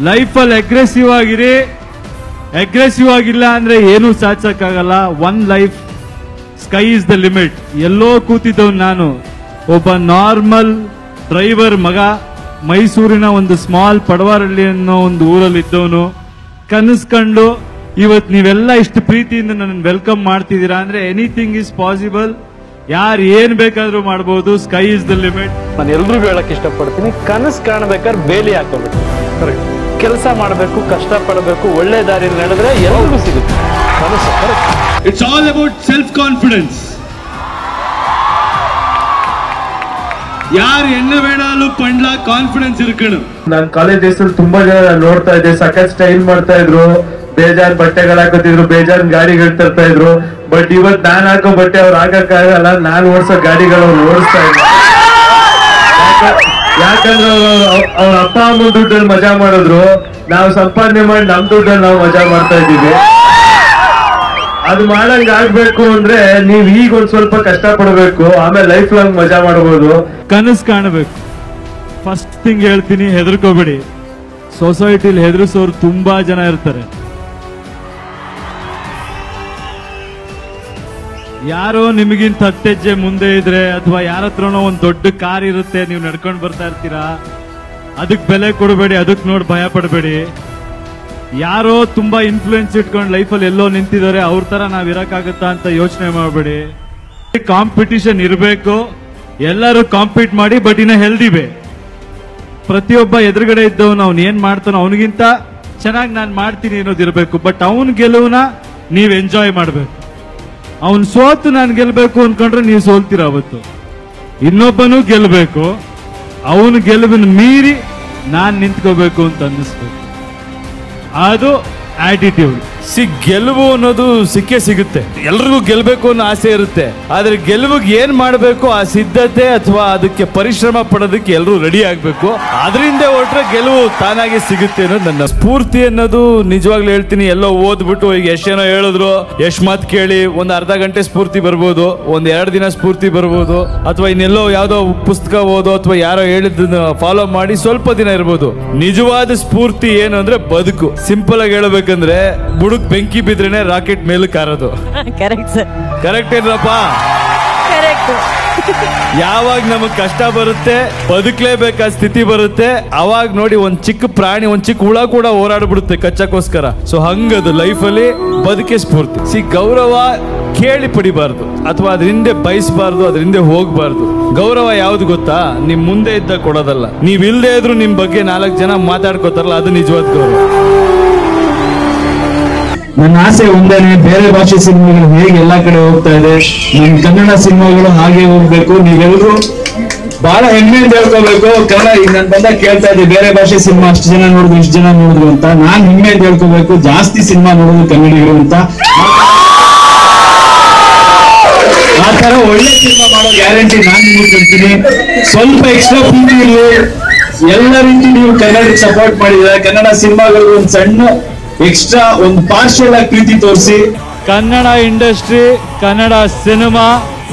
ಲೈಫಲ್ಲಿ ಅಗ್ರೆಸಿವ್ ಆಗಿರಿ ಅಗ್ರೆಸಿವ್ ಆಗಿಲ್ಲ ಅಂದ್ರೆ ಏನೂ ಸಾಧಿಸಕ್ಕಾಗಲ್ಲ one life sky is the limit ಎಲ್ಲೋ ಕೂತಿದ್ದವ್ ನಾನು ಒಬ್ಬ ನಾರ್ಮಲ್ ಡ್ರೈವರ್ ಮಗ ಮೈಸೂರಿನ ಒಂದು ಸ್ಮಾಲ್ ಪಡವಾರಳ್ಳಿ ಅನ್ನೋ ಒಂದು ಊರಲ್ಲಿ ಇದ್ದವನು ಕನಸ್ಕೊಂಡು ಇವತ್ ನೀವೆಲ್ಲ ಇಷ್ಟು ಪ್ರೀತಿಯಿಂದ ನನ್ನ ವೆಲ್ಕಮ್ ಮಾಡ್ತಿದ್ದೀರಾ ಅಂದ್ರೆ ಎನಿಥಿಂಗ್ ಇಸ್ ಪಾಸಿಬಲ್ ಯಾರು ಏನ್ ಬೇಕಾದ್ರೂ ಮಾಡ್ಬೋದು ಸ್ಕೈ ಇಸ್ ದ ಲಿಮಿಟ್ ನಾನು ಎಲ್ರಿಗೂ ಹೇಳಕ್ ಇಷ್ಟಪಡ್ತೀನಿ ಕನಸು ಕಾಣ್ಬೇಕಾದ್ರೆ ಬೇಲಿ ಹಾಕೋಬೇಕು ಕೆಲಸ ಮಾಡಬೇಕು ಕಷ್ಟ ಪಡಬೇಕು ಒಳ್ಳೆ ದಾರಿಯಲ್ಲಿ ನಡೆದ್ರೆ ಎಲ್ರಿಗೂ ಸಿಗುತ್ತೆ ಕನಸು correct it's all about self confidence ಯಾರು ಎನ್ನ வேணாலும் பண்ணலாம் ಕಾನ್ಫಿಡೆನ್ಸ್ இருக்கணும் ನಾನ್ ಕಾಲೇಜ್ ಡೇಸ್ ತುಂಬಾ ಜನ ನಾನ್ ನೋಡ್ತಾ ಇದ್ದೆ ಸಖತ್ ಸ್ಟೈಲ್ ಮಾಡ್ತಾ ಇದ್ರು ಬೇಜಾರ್ ಬಟ್ಟೆಗಳು ಹಾಕೋತಿದ್ರು ಬೇಜಾರ್ ಗಾಡಿಗಳು ತರ್ತಾ ಇದ್ರು ಬಟ್ ಇವತ್ ನಾನ್ ಹಾಕೋ ಬಟ್ಟೆ ಅವ್ರು ಹಾಕಕ್ಕಾಗಲ್ಲ ನಾನ್ ಓಡಿಸೋ ಗಾಡಿಗಳು ಅವ್ರು ಓಡಿಸ್ತಾ ಇದ್ರು ಯಾಕ- ಯಾಕಂದ್ರೆ ಅವ್ರು- ಅವ್ರ ಅಪ್ಪ ಅಮ್ಮ ದುಡ್ಡಲ್ಲಿ ಮಜಾ ಮಾಡಿದ್ರು ನಾವು ಸಂಪಾದನೆ ಮಾಡಿ ನಮ್ ದುಡ್ಡಲ್ಲಿ ನಾವು ಮಜಾ ಮಾಡ್ತಾ ಇದ್ದೀವಿ ಅದು ಮಾಡಂಗ್ ಆಗ್ಬೇಕು ಅಂದ್ರೆ ನೀವ್ ಈಗ ಒಂದ್ ಸ್ವಲ್ಪ ಕಷ್ಟ ಪಡ್ಬೇಕು ಆಮೇಲೆ ಲೈಫ್ ಲಾಂಗ್ ಮಜಾ ಮಾಡಬಹುದು ಕನಸು ಕಾಣಬೇಕು ಫಸ್ಟ್ ಥಿಂಗ್ ಹೇಳ್ತೀನಿ ಹೆದರ್ಕೋಬೇಡಿ ಸೊಸೈಟಿಲಿ ಹೆದರ್ಸೋರು ತುಂಬಾ ಜನ ಇರ್ತಾರೆ ಯಾರೋ ನಿಮಗಿಂತ ಹತ್ತೆಜ್ಜೆ ಮುಂದೆ ಇದ್ರೆ ಅಥವಾ ಯಾರ ಹತ್ರನೋ ಒಂದು ದೊಡ್ಡ ಕಾರ್ ಇರುತ್ತೆ ನೀವು ನಡ್ಕೊಂಡು ಬರ್ತಾ ಇರ್ತೀರಾ ಅದಕ್ಕೆ ಬೆಲೆ ಕೊಡಬೇಡಿ ಅದಕ್ಕೆ ನೋಡಿ ಭಯ ಪಡಬೇಡಿ ಯಾರೋ ತುಂಬಾ ಇನ್ಫ್ಲೂಯೆನ್ಸ್ ಇಟ್ಕೊಂಡು ಲೈಫಲ್ಲಿ ಎಲ್ಲೋ ನಿಂತಿದ್ದಾರೆ ಅವ್ರ ತರ ನಾವ್ ಇರಕ್ಕಾಗತ್ತಾ ಅಂತ ಯೋಚನೆ ಮಾಡಬೇಡಿ ಕಾಂಪಿಟಿಷನ್ ಇರಬೇಕು ಎಲ್ಲರೂ ಕಾಂಪೀಟ್ ಮಾಡಿ ಬಟ್ ಇನ್ನ ಹೆಲ್ದಿ ವೇ ಪ್ರತಿಯೊಬ್ಬ ಎದುರುಗಡೆ ಇದ್ದವನು ಅವ್ನು ಏನ್ ಮಾಡ್ತಾನೋ ಅವನಿಗಿಂತ ಚೆನ್ನಾಗಿ ನಾನು ಮಾಡ್ತೀನಿ ಅನ್ನೋದು ಇರಬೇಕು ಬಟ್ ಅವನ್ ಗೆಲುವನ್ನ ನೀವ್ ಎಂಜಾಯ್ ಮಾಡ್ಬೇಕು ಅವನ್ ಸೋತು ನಾನು ಗೆಲ್ಬೇಕು ಅನ್ಕೊಂಡ್ರೆ ನೀವು ಸೋಲ್ತೀರ ಅವತ್ತು ಇನ್ನೊಬ್ಬನು ಗೆಲ್ಬೇಕು ಅವನು ಗೆಲುವಿನ ಮೀರಿ ನಾನ್ ನಿಂತ್ಕೋಬೇಕು ಅಂತ ಅನ್ನಿಸ್ಬೇಕು ಅದು ಆಟಿಟ್ಯೂಡ್ ಸಿ ಗೆಲುವು ಅನ್ನೋದು ಸಿಕ್ಕೇ ಸಿಗುತ್ತೆ ಎಲ್ರಿಗೂ ಗೆಲ್ಬೇಕು ಅನ್ನೋ ಆಸೆ ಇರುತ್ತೆ ಆದ್ರೆ ಗೆಲುವಿಗೆ ಏನ್ ಮಾಡಬೇಕು ಆ ಸಿದ್ಧತೆ ಅಥವಾ ಅದಕ್ಕೆ ಪರಿಶ್ರಮ ಪಡೋದಕ್ಕೆ ಎಲ್ಲರೂ ರೆಡಿ ಆಗ್ಬೇಕು ಅದರಿಂದ ಹೊರಟ್ರೆ ಗೆಲುವು ತಾನಾಗೆ ಸಿಗುತ್ತೆ ಅನ್ನೋದು ನನ್ನ ಸ್ಫೂರ್ತಿ ಅನ್ನೋದು ನಿಜವಾಗ್ಲೂ ಹೇಳ್ತೀನಿ ಎಲ್ಲೋ ಓದ್ಬಿಟ್ಟು ಈಗ ಎಷ್ಟೇನೋ ಹೇಳಿದ್ರು ಎಷ್ಟ್ ಮಾತು ಕೇಳಿ ಒಂದ್ ಅರ್ಧ ಗಂಟೆ ಸ್ಫೂರ್ತಿ ಬರ್ಬೋದು ಒಂದ್ ಎರಡು ದಿನ ಸ್ಫೂರ್ತಿ ಬರ್ಬೋದು ಅಥವಾ ಇನ್ನೆಲ್ಲೋ ಯಾವ್ದೋ ಪುಸ್ತಕ ಓದೋ ಅಥವಾ ಯಾರೋ ಹೇಳಿದ್ದನ್ನ ಫಾಲೋ ಮಾಡಿ ಸ್ವಲ್ಪ ದಿನ ಇರ್ಬೋದು ನಿಜವಾದ ಸ್ಫೂರ್ತಿ ಏನು ಅಂದ್ರೆ ಬದುಕು ಸಿಂಪಲ್ ಆಗಿ ಹೇಳ್ಬೇಕಂದ್ರೆ ಬುಡುಕ್ ಬೆಂಕಿ ಬಿದ್ರೇನೆ ರಾಕೆಟ್ ಮೇಲೆ ಕಾರೋದು ಕರೆಕ್ಟ್ ಸರ್ ಕರೆಕ್ಟ್ ಏನ್ರಪ್ಪ ಕರೆಕ್ಟ್ ಯಾವಾಗ ನಮಗ್ ಕಷ್ಟ ಬರುತ್ತೆ ಬದುಕಲೇಬೇಕಾದ ಸ್ಥಿತಿ ಬರುತ್ತೆ ಅವಾಗ ನೋಡಿ ಒಂದ್ ಚಿಕ್ಕ ಪ್ರಾಣಿ ಒಂದ್ ಚಿಕ್ಕ ಹುಳ ಕೂಡ ಹೋರಾಡ್ಬಿಡುತ್ತೆ ಕಚ್ಚಕ್ಕೋಸ್ಕರ ಸೊ ಹಂಗದು ಲೈಫಲ್ಲಿ ಬದುಕೆ ಸ್ಫೂರ್ತಿ ಸಿ ಗೌರವ ಕೇಳಿ ಪಡಿಬಾರ್ದು ಅಥವಾ ಅದ್ರ ಹಿಂದೆ ಬಯಸಬಾರ್ದು ಅದ್ರ ಹಿಂದೆ ಹೋಗ್ಬಾರ್ದು ಗೌರವ ಯಾವ್ದು ಗೊತ್ತಾ ನಿಮ್ ಮುಂದೆ ಇದ್ದ ಕೊಡೋದಲ್ಲ ನೀವ್ ಇಲ್ದೇ ಇದ್ರು ನಿಮ್ ಬಗ್ಗೆ ನಾಲ್ಕು ಜನ ಮಾತಾಡ್ಕೋತಾರಲ್ಲ ಅದು ನಿಜವಾದ ಗೌರವ ನನ್ನ ಆಸೆ ಒಂದೇನೆ ಬೇರೆ ಭಾಷೆ ಸಿನಿಮಾಗಳು ಹೇಗೆ ಎಲ್ಲಾ ಕಡೆ ಹೋಗ್ತಾ ಇದೆ ನಮ್ ಕನ್ನಡ ಸಿನಿಮಾಗಳು ಹಾಗೆ ಹೋಗ್ಬೇಕು ನೀವೆಲ್ಲರೂ ಬಹಳ ಹೆಮ್ಮೆಯಿಂದ ಹೇಳ್ಕೋಬೇಕು ಕನ್ನಡ ಈಗ ನನ್ ಬಂದಾಗ ಕೇಳ್ತಾ ಇದ್ದೆ ಬೇರೆ ಭಾಷೆ ಸಿನಿಮಾ ಅಷ್ಟು ಜನ ನೋಡಿದ್ರು ಇಷ್ಟು ಜನ ನೋಡಿದ್ರು ಅಂತ ನಾನ್ ಹೆಮ್ಮೆಯಿಂದ ಹೇಳ್ಕೋಬೇಕು ಜಾಸ್ತಿ ಸಿನಿಮಾ ನೋಡೋದು ಕನ್ನಡಿಗರು ಅಂತ ಆ ತರ ಒಳ್ಳೆ ಸಿನಿಮಾ ಮಾಡೋ ಗ್ಯಾರಂಟಿ ನಾನ್ ನಿಮಗೆ ಕೊಡ್ತೀನಿ ಸ್ವಲ್ಪ ಎಕ್ಸ್ಟ್ರಾ ಪ್ರೀತಿ ಇರಲಿ ಎಲ್ಲ ರೀತಿ ನೀವು ಕನ್ನಡಕ್ಕೆ ಸಪೋರ್ಟ್ ಮಾಡಿದ್ರೆ ಕನ್ನಡ ಸಿನಿಮಾಗಳಿಗೆ ಒಂದು ಸಣ್ಣ ಎಕ್ಸ್ಟ್ರಾ ಒಂದು ಪಾರ್ಷಿಯಲ್ ಆಗಿ ಪ್ರೀತಿ ತೋರಿಸಿ ಕನ್ನಡ ಇಂಡಸ್ಟ್ರಿ ಕನ್ನಡ ಸಿನಿಮಾ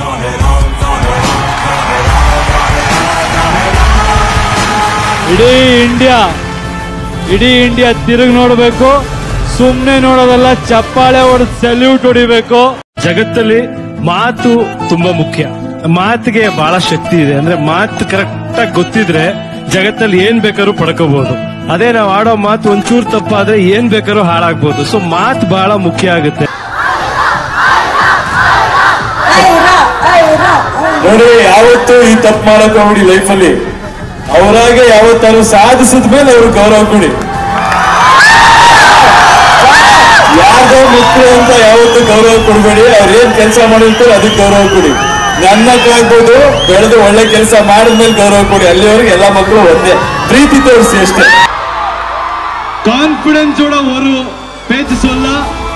ಇಡೀ ಇಂಡಿಯಾ ಇಡೀ ಇಂಡಿಯಾ ತಿರುಗಿ ನೋಡಬೇಕು ಸುಮ್ಮನೆ ನೋಡೋದಲ್ಲ ಚಪ್ಪಾಳೆ ಹೊಡೆದು ಸಲ್ಯೂಟ್ ಹೊಡಿಬೇಕು ಜಗತ್ತಲ್ಲಿ ಮಾತು ತುಂಬಾ ಮುಖ್ಯ ಮಾತಿಗೆ ಬಹಳ ಶಕ್ತಿ ಇದೆ ಅಂದ್ರೆ ಮಾತು ಕರೆಕ್ಟ್ ಆಗಿ ಗೊತ್ತಿದ್ರೆ ಜಗತ್ತಲ್ಲಿ ಏನ್ ಬೇಕಾದ್ರೂ ಪಡ್ಕೋಬಹುದು ಅದೇ ನಾವು ಆಡೋ ಮಾತು ಒಂಚೂರು ತಪ್ಪಾದ್ರೆ ಏನ್ ಬೇಕಾದ್ರೂ ಹಾಳಾಗ್ಬೋದು ಸೊ ಮಾತು ಬಹಳ ಮುಖ್ಯ ಆಗುತ್ತೆ ನೋಡಿ ಯಾವತ್ತೂ ಈ ತಪ್ಪು ಮಾಡಕ್ ಹೋಗ್ಬಿಡಿ ಲೈಫಲ್ಲಿ ಅವರಾಗೆ ಯಾವತ್ತಾರು ಸಾಧಿಸಿದ ಮೇಲೆ ಅವ್ರಿಗೆ ಗೌರವ ಕೊಡಿ ಯಾರ್ದೋ ಮಕ್ಕಳು ಅಂತ ಯಾವತ್ತೂ ಗೌರವ ಕೊಡಬೇಡಿ ಅವ್ರು ಏನ್ ಕೆಲಸ ಮಾಡಿರ್ತಾರೆ ಅದಕ್ಕೆ ಗೌರವ ಕೊಡಿ ನನ್ನಕ್ಕಾಗ್ಬೋದು ಬೆಳೆದು ಒಳ್ಳೆ ಕೆಲಸ ಮಾಡಿದ್ಮೇಲೆ ಗೌರವ ಕೊಡಿ ಅಲ್ಲಿವರೆಗೆ ಎಲ್ಲಾ ಮಕ್ಕಳು ಒಂದೇ ಪ್ರೀತಿ ತೋರಿಸಿ ಅಷ್ಟೇ கான்பிடன்ஸோட ஒரு பேச்சு சொல்ல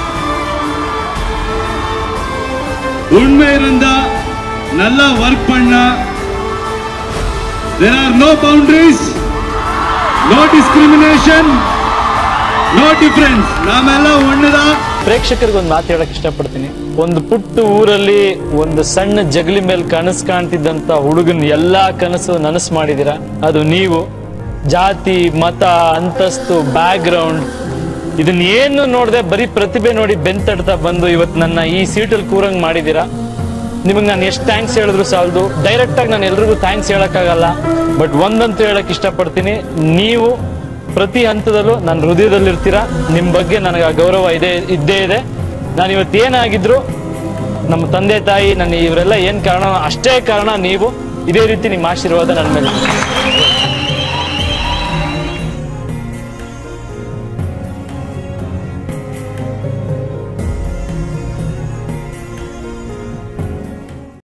உண்மை இருந்தா நல்லா ஒர்க் பண்ணா there are no boundaries no discrimination no difference ನಾಮೆಲ್ಲ ಒಂದುதான் ಪ್ರೇಕ್ಷಕರಿಗೆ ಒಂದು ಮಾತು ಹೇಳಕ್ ಇಷ್ಟಪಡ್ತೀನಿ ಒಂದು ಪುಟ್ಟ ಊರಲ್ಲಿ ಒಂದು ಸಣ್ಣ ಜಗಲಿ ಮೇಲೆ ಕನಸು ಕಾಣ್ತಿದ್ದಂತ ಹುಡುಗನ್ ಎಲ್ಲಾ ಕನಸು ನನಸು ಮಾಡಿದೀರಾ ಅದು ನೀವು ಜಾತಿ ಮತ ಅಂತಸ್ತು ಬ್ಯಾಕ್ಗ್ರೌಂಡ್ ಇದನ್ನ ಏನು ನೋಡದೆ ಬರೀ ಪ್ರತಿಭೆ ನೋಡಿ ಬೆಂತಡ್ತಾ ಬಂದು ಇವತ್ತು ನನ್ನ ಈ ಸೀಟಲ್ಲಿ ಕೂರಂಗ್ ಮಾಡಿದ್ದೀರಾ ನಿಮಗೆ ನಾನು ಎಷ್ಟು ಥ್ಯಾಂಕ್ಸ್ ಹೇಳಿದ್ರು ಸಾಲದು ಡೈರೆಕ್ಟ್ ಆಗಿ ನಾನು ಎಲ್ರಿಗೂ ಥ್ಯಾಂಕ್ಸ್ ಹೇಳಕ್ಕಾಗಲ್ಲ ಬಟ್ ಒಂದಂತೂ ಹೇಳಕ್ ಇಷ್ಟಪಡ್ತೀನಿ ನೀವು ಪ್ರತಿ ಹಂತದಲ್ಲೂ ನನ್ನ ಹೃದಯದಲ್ಲಿರ್ತೀರಾ ನಿಮ್ಮ ಬಗ್ಗೆ ನನಗೆ ಆ ಗೌರವ ಇದೆ ಇದ್ದೇ ಇದೆ ನಾನು ಇವತ್ತು ಏನಾಗಿದ್ರು ನಮ್ಮ ತಂದೆ ತಾಯಿ ನನ್ನ ಇವರೆಲ್ಲ ಏನ್ ಕಾರಣ ಅಷ್ಟೇ ಕಾರಣ ನೀವು ಇದೇ ರೀತಿ ನಿಮ್ಮ ಆಶೀರ್ವಾದ ನನ್ನ ಮೇಲೆ ಇದೆ.